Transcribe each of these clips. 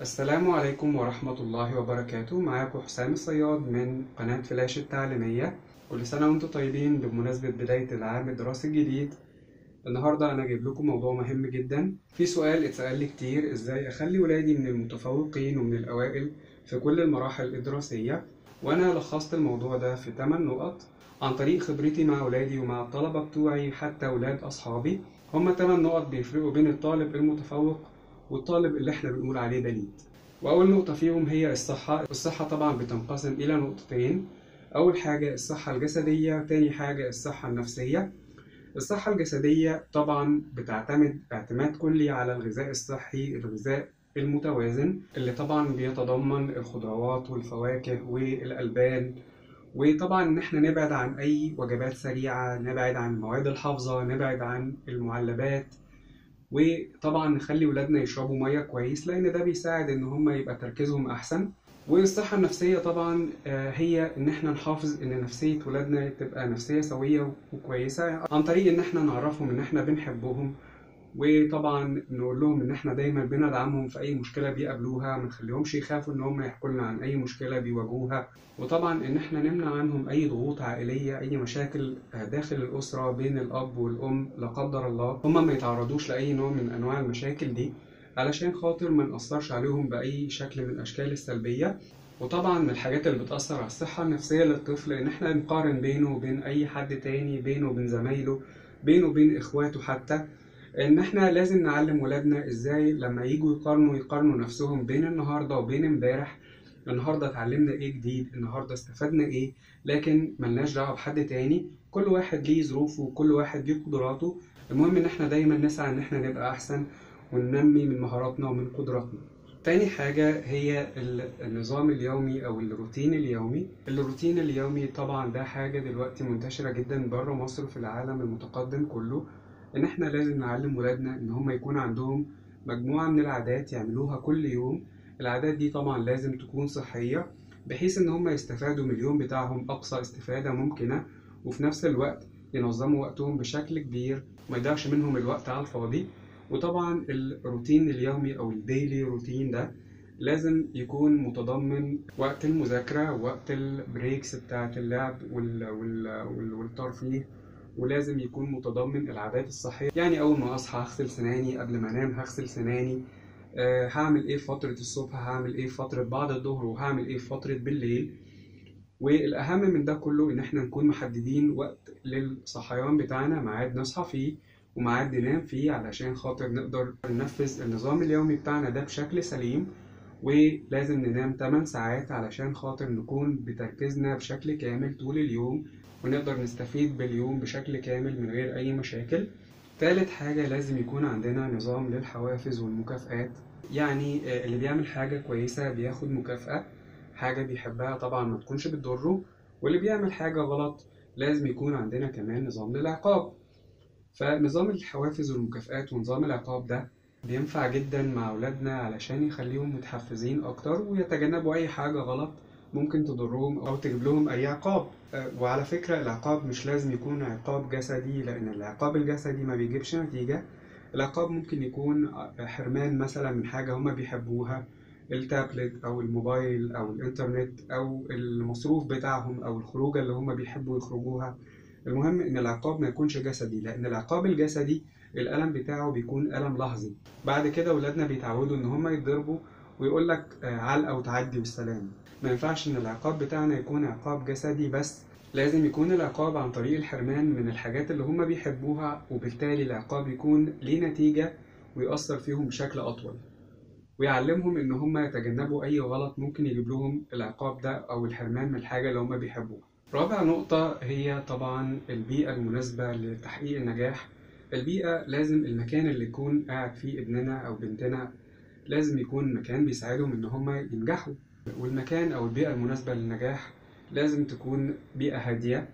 السلام عليكم ورحمة الله وبركاته معاكم حسام الصياد من قناة فلاش التعليمية كل سنة وانتم طيبين بمناسبة بداية العام الدراسي الجديد النهاردة أنا جايب لكم موضوع مهم جدا في سؤال اتسأل لي كتير ازاي أخلي ولادي من المتفوقين ومن الأوائل في كل المراحل الدراسية وأنا لخصت الموضوع ده في 8 نقط عن طريق خبرتي مع ولادي ومع الطلبة بتوعي حتى ولاد أصحابي هما 8 نقط بيفرقوا بين الطالب المتفوق والطالب اللي احنا بنقول عليه دليل وأول نقطة فيهم هي الصحة الصحة طبعا بتنقسم إلى نقطتين أول حاجة الصحة الجسدية تاني حاجة الصحة النفسية الصحة الجسدية طبعا بتعتمد اعتماد كلي على الغذاء الصحي الغذاء المتوازن اللي طبعا بيتضمن الخضروات والفواكه والألبان وطبعا ان احنا نبعد عن اي وجبات سريعة نبعد عن المواد الحافظة نبعد عن المعلبات وطبعا نخلي ولادنا يشربوا ميه كويس لان ده بيساعد ان هم يبقى تركيزهم احسن والصحة النفسية طبعا هي ان احنا نحافظ ان نفسية ولادنا تبقى نفسية سوية وكويسة عن طريق ان احنا نعرفهم ان احنا بنحبهم وطبعا نقول لهم ان احنا دايما بندعمهم في اي مشكله بيقابلوها ما نخليهمش يخافوا ان هم يحكوا لنا عن اي مشكله بيواجهوها وطبعا ان احنا نمنع عنهم اي ضغوط عائليه اي مشاكل داخل الاسره بين الاب والام لا قدر الله هم ما يتعرضوش لاي نوع من انواع المشاكل دي علشان خاطر ما نأثرش عليهم بأي شكل من الأشكال السلبية وطبعا من الحاجات اللي بتأثر على الصحة النفسية للطفل إن إحنا نقارن بينه وبين أي حد تاني بينه وبين زمايله بينه وبين إخواته حتى ان احنا لازم نعلم ولادنا ازاي لما يجوا يقارنوا يقارنوا نفسهم بين النهارده وبين امبارح النهارده اتعلمنا ايه جديد النهارده استفدنا ايه لكن ملناش دعوه بحد تاني كل واحد ليه ظروفه وكل واحد ليه قدراته المهم ان احنا دايما نسعى ان احنا نبقى احسن وننمي من مهاراتنا ومن قدراتنا تاني حاجة هي النظام اليومي أو الروتين اليومي الروتين اليومي طبعا ده حاجة دلوقتي منتشرة جدا بره مصر في العالم المتقدم كله ان احنا لازم نعلم ولادنا ان هم يكون عندهم مجموعة من العادات يعملوها كل يوم العادات دي طبعا لازم تكون صحية بحيث ان هم يستفادوا من اليوم بتاعهم اقصى استفادة ممكنة وفي نفس الوقت ينظموا وقتهم بشكل كبير وما يضيعش منهم الوقت على الفاضي وطبعا الروتين اليومي او الديلي روتين ده لازم يكون متضمن وقت المذاكرة وقت البريكس بتاعة اللعب وال... وال... والترفيه ولازم يكون متضمن العادات الصحية يعني أول ما أصحى هغسل سناني قبل ما أنام هغسل سناني أه هعمل إيه في فترة الصبح هعمل إيه في فترة بعد الظهر وهعمل إيه في فترة بالليل والأهم من ده كله إن إحنا نكون محددين وقت للصحيان بتاعنا ميعاد نصحى فيه وميعاد ننام فيه علشان خاطر نقدر ننفذ النظام اليومي بتاعنا ده بشكل سليم ولازم ننام 8 ساعات علشان خاطر نكون بتركيزنا بشكل كامل طول اليوم ونقدر نستفيد باليوم بشكل كامل من غير أي مشاكل تالت حاجة لازم يكون عندنا نظام للحوافز والمكافآت يعني اللي بيعمل حاجة كويسة بياخد مكافأة حاجة بيحبها طبعا ما تكونش بتضره واللي بيعمل حاجة غلط لازم يكون عندنا كمان نظام للعقاب فنظام الحوافز والمكافآت ونظام العقاب ده بينفع جدا مع أولادنا علشان يخليهم متحفزين أكتر ويتجنبوا أي حاجة غلط ممكن تضرهم أو تجيب لهم أي عقاب وعلى فكرة العقاب مش لازم يكون عقاب جسدي لأن العقاب الجسدي ما بيجيبش نتيجة العقاب ممكن يكون حرمان مثلا من حاجة هما بيحبوها التابلت أو الموبايل أو الإنترنت أو المصروف بتاعهم أو الخروجة اللي هما بيحبوا يخرجوها المهم إن العقاب ما يكونش جسدي لأن العقاب الجسدي الألم بتاعه بيكون ألم لحظي بعد كده ولادنا بيتعودوا إن هما يتضربوا ويقول لك علقة وتعدي والسلام ما ينفعش ان العقاب بتاعنا يكون عقاب جسدي بس لازم يكون العقاب عن طريق الحرمان من الحاجات اللي هم بيحبوها وبالتالي العقاب يكون ليه نتيجة ويأثر فيهم بشكل أطول ويعلمهم ان هم يتجنبوا اي غلط ممكن يجيب لهم العقاب ده او الحرمان من الحاجة اللي هم بيحبوها رابع نقطة هي طبعا البيئة المناسبة لتحقيق النجاح البيئة لازم المكان اللي يكون قاعد فيه ابننا أو بنتنا لازم يكون مكان بيساعدهم إن هما ينجحوا والمكان أو البيئة المناسبة للنجاح لازم تكون بيئة هادية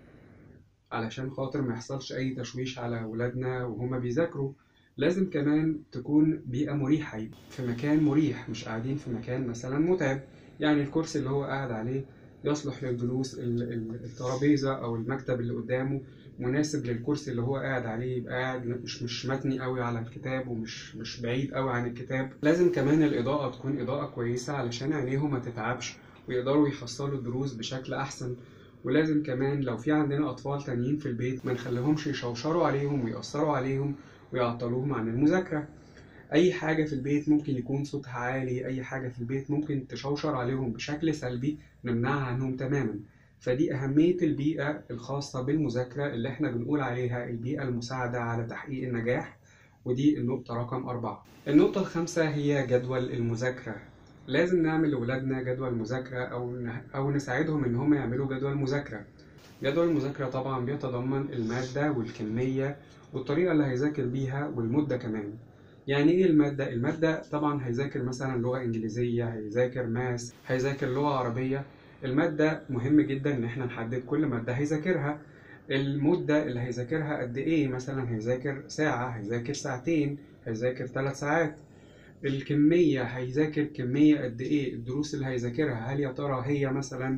علشان خاطر ما يحصلش أي تشويش على ولادنا وهما بيذاكروا لازم كمان تكون بيئة مريحة في مكان مريح مش قاعدين في مكان مثلا متعب يعني الكرسي اللي هو قاعد عليه يصلح للجلوس الترابيزة أو المكتب اللي قدامه مناسب للكرسي اللي هو قاعد عليه يبقى قاعد مش مش متني قوي على الكتاب ومش مش بعيد قوي عن الكتاب لازم كمان الإضاءة تكون إضاءة كويسة علشان عينيهم ما تتعبش ويقدروا يحصلوا الدروس بشكل أحسن ولازم كمان لو في عندنا أطفال تانيين في البيت ما نخليهمش يشوشروا عليهم ويأثروا عليهم ويعطلوهم عن المذاكرة أي حاجة في البيت ممكن يكون صوتها عالي أي حاجة في البيت ممكن تشوشر عليهم بشكل سلبي نمنعها عنهم تماما فدي أهمية البيئة الخاصة بالمذاكرة اللي احنا بنقول عليها البيئة المساعدة على تحقيق النجاح ودي النقطة رقم أربعة النقطة الخامسة هي جدول المذاكرة لازم نعمل لأولادنا جدول مذاكرة أو أو نساعدهم إن هم يعملوا جدول مذاكرة جدول المذاكرة طبعا بيتضمن المادة والكمية والطريقة اللي هيذاكر بيها والمدة كمان يعني ايه المادة؟ المادة طبعا هيذاكر مثلا لغة انجليزية هيذاكر ماس هيذاكر لغة عربية المادة مهم جدا ان احنا نحدد كل مادة هيذاكرها المدة اللي هيذاكرها قد ايه مثلا هيذاكر ساعة هيذاكر ساعتين هيذاكر ثلاث ساعات الكمية هيذاكر كمية قد ايه الدروس اللي هيذاكرها هل يا ترى هي مثلا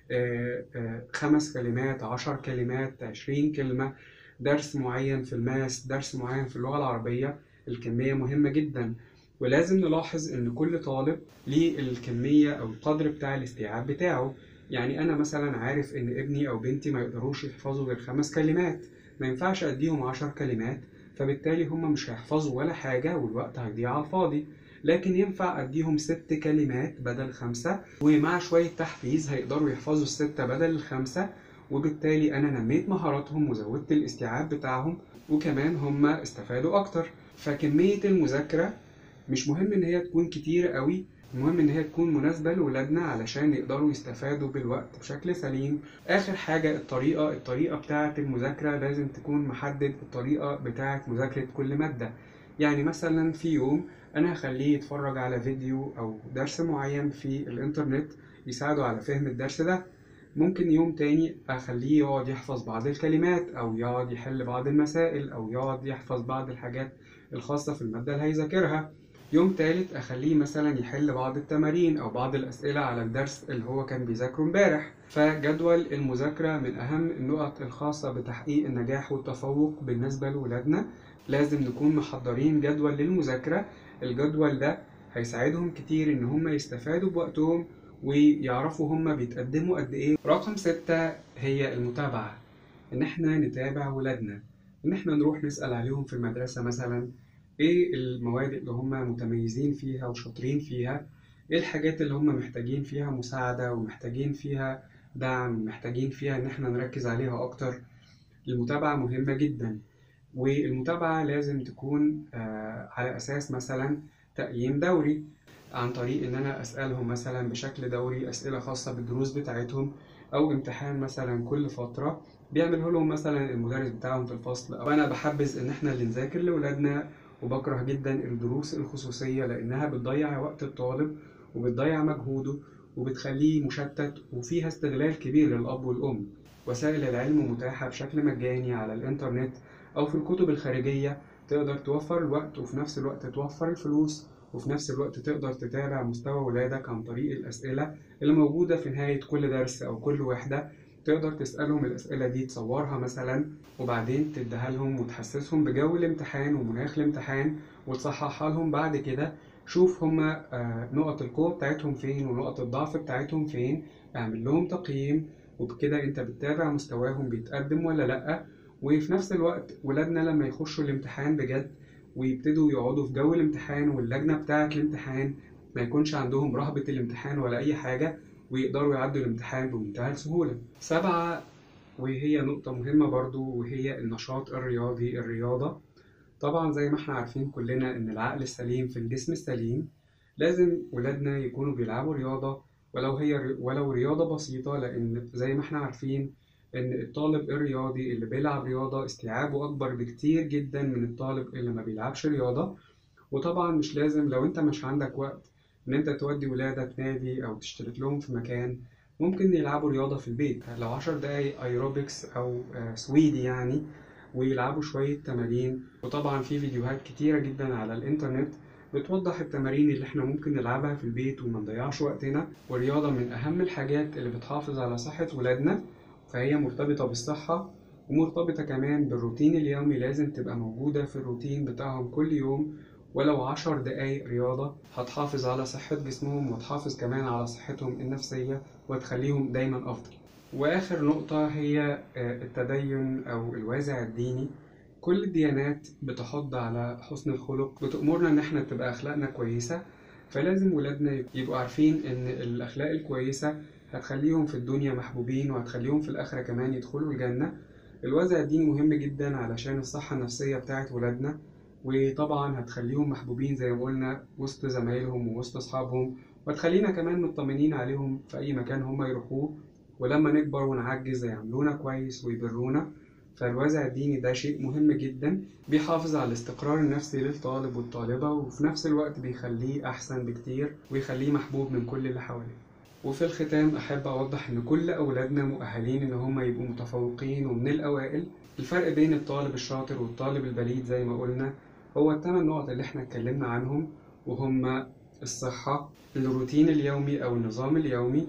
خمس كلمات عشر كلمات عشرين كلمة درس معين في الماس درس معين في اللغة العربية الكمية مهمة جدا ولازم نلاحظ ان كل طالب ليه الكمية او القدر بتاع الاستيعاب بتاعه يعني انا مثلا عارف ان ابني او بنتي ما يقدروش يحفظوا غير خمس كلمات ما ينفعش اديهم عشر كلمات فبالتالي هم مش هيحفظوا ولا حاجة والوقت هيضيع على الفاضي لكن ينفع اديهم ست كلمات بدل خمسة ومع شوية تحفيز هيقدروا يحفظوا الستة بدل الخمسة وبالتالي انا نميت مهاراتهم وزودت الاستيعاب بتاعهم وكمان هم استفادوا اكتر فكمية المذاكرة مش مهم ان هي تكون كتيرة قوي المهم ان هي تكون مناسبة لولادنا علشان يقدروا يستفادوا بالوقت بشكل سليم اخر حاجة الطريقة الطريقة بتاعة المذاكرة لازم تكون محدد الطريقة بتاعة مذاكرة كل مادة يعني مثلا في يوم انا هخليه يتفرج على فيديو او درس معين في الانترنت يساعده على فهم الدرس ده ممكن يوم تاني اخليه يقعد يحفظ بعض الكلمات او يقعد يحل بعض المسائل او يقعد يحفظ بعض الحاجات الخاصة في المادة اللي هيذاكرها يوم تالت أخليه مثلا يحل بعض التمارين أو بعض الأسئلة على الدرس اللي هو كان بيذاكره امبارح فجدول المذاكرة من أهم النقط الخاصة بتحقيق النجاح والتفوق بالنسبة لولادنا لازم نكون محضرين جدول للمذاكرة الجدول ده هيساعدهم كتير إن هم يستفادوا بوقتهم ويعرفوا هم بيتقدموا قد إيه رقم ستة هي المتابعة إن إحنا نتابع ولادنا إن إحنا نروح نسأل عليهم في المدرسة مثلا ايه المواد اللي هم متميزين فيها وشاطرين فيها ايه الحاجات اللي هم محتاجين فيها مساعدة ومحتاجين فيها دعم محتاجين فيها ان احنا نركز عليها اكتر المتابعة مهمة جدا والمتابعة لازم تكون على اساس مثلا تقييم دوري عن طريق ان انا اسألهم مثلا بشكل دوري اسئلة خاصة بالدروس بتاعتهم او امتحان مثلا كل فترة بيعمله لهم مثلا المدرس بتاعهم في الفصل او انا بحبذ ان احنا اللي نذاكر لاولادنا وبكره جدا الدروس الخصوصية لأنها بتضيع وقت الطالب وبتضيع مجهوده وبتخليه مشتت وفيها استغلال كبير للأب والأم وسائل العلم متاحة بشكل مجاني على الإنترنت أو في الكتب الخارجية تقدر توفر الوقت وفي نفس الوقت توفر الفلوس وفي نفس الوقت تقدر تتابع مستوى ولادك عن طريق الأسئلة اللي موجودة في نهاية كل درس أو كل وحدة تقدر تسألهم الأسئلة دي تصورها مثلا وبعدين تديها لهم وتحسسهم بجو الامتحان ومناخ الامتحان وتصححها لهم بعد كده شوف هما نقط القوة بتاعتهم فين ونقط الضعف بتاعتهم فين اعمل لهم تقييم وبكده انت بتتابع مستواهم بيتقدم ولا لأ وفي نفس الوقت ولادنا لما يخشوا الامتحان بجد ويبتدوا يقعدوا في جو الامتحان واللجنة بتاعة الامتحان ما يكونش عندهم رهبة الامتحان ولا أي حاجة ويقدروا يعدوا الامتحان بمنتهى السهولة سبعة وهي نقطة مهمة برضو وهي النشاط الرياضي الرياضة طبعا زي ما احنا عارفين كلنا ان العقل السليم في الجسم السليم لازم ولادنا يكونوا بيلعبوا رياضة ولو هي ولو رياضة بسيطة لأن زي ما احنا عارفين إن الطالب الرياضي اللي بيلعب رياضة استيعابه أكبر بكتير جدا من الطالب اللي ما بيلعبش رياضة وطبعا مش لازم لو انت مش عندك وقت ان انت تودي ولادك نادي او تشترك لهم في مكان ممكن يلعبوا رياضة في البيت لو عشر دقايق ايروبكس او سويدي يعني ويلعبوا شوية تمارين وطبعا في فيديوهات كتيرة جدا على الانترنت بتوضح التمارين اللي احنا ممكن نلعبها في البيت وما نضيعش وقتنا والرياضة من اهم الحاجات اللي بتحافظ على صحة ولادنا فهي مرتبطة بالصحة ومرتبطة كمان بالروتين اليومي لازم تبقى موجودة في الروتين بتاعهم كل يوم ولو عشر دقايق رياضة هتحافظ على صحة جسمهم وتحافظ كمان على صحتهم النفسية وتخليهم دايما أفضل وآخر نقطة هي التدين أو الوازع الديني كل الديانات بتحض على حسن الخلق بتأمرنا إن احنا تبقى أخلاقنا كويسة فلازم ولادنا يبقوا عارفين إن الأخلاق الكويسة هتخليهم في الدنيا محبوبين وهتخليهم في الآخرة كمان يدخلوا الجنة الوازع الديني مهم جدا علشان الصحة النفسية بتاعت ولادنا وطبعا هتخليهم محبوبين زي ما قلنا وسط زمايلهم ووسط أصحابهم وتخلينا كمان مطمنين عليهم في أي مكان هم يروحوه ولما نكبر ونعجز يعملونا كويس ويبرونا فالوازع الديني ده شيء مهم جدا بيحافظ على الاستقرار النفسي للطالب والطالبة وفي نفس الوقت بيخليه أحسن بكتير ويخليه محبوب من كل اللي حواليه وفي الختام أحب أوضح إن كل أولادنا مؤهلين إن هم يبقوا متفوقين ومن الأوائل الفرق بين الطالب الشاطر والطالب البليد زي ما قلنا هو الثمان نقط اللي احنا اتكلمنا عنهم وهم الصحة الروتين اليومي أو النظام اليومي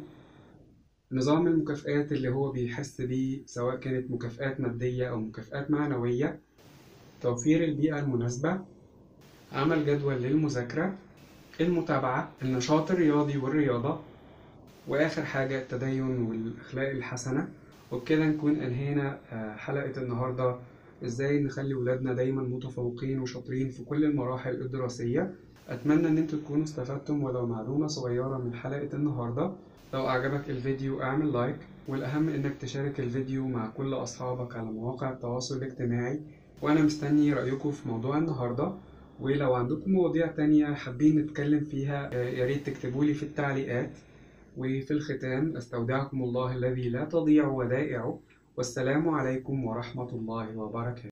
نظام المكافآت اللي هو بيحس بيه سواء كانت مكافآت مادية أو مكافآت معنوية توفير البيئة المناسبة عمل جدول للمذاكرة المتابعة النشاط الرياضي والرياضة وآخر حاجة التدين والأخلاق الحسنة وبكده نكون أنهينا حلقة النهاردة إزاي نخلي ولادنا دايما متفوقين وشاطرين في كل المراحل الدراسية أتمنى إن انتوا تكونوا استفدتم ولو معلومة صغيرة من حلقة النهاردة لو أعجبك الفيديو اعمل لايك والأهم إنك تشارك الفيديو مع كل أصحابك على مواقع التواصل الاجتماعي وأنا مستني رأيكم في موضوع النهاردة ولو عندكم مواضيع تانية حابين نتكلم فيها ياريت تكتبولي في التعليقات وفي الختام أستودعكم الله الذي لا تضيع ودائعه والسلام عليكم ورحمة الله وبركاته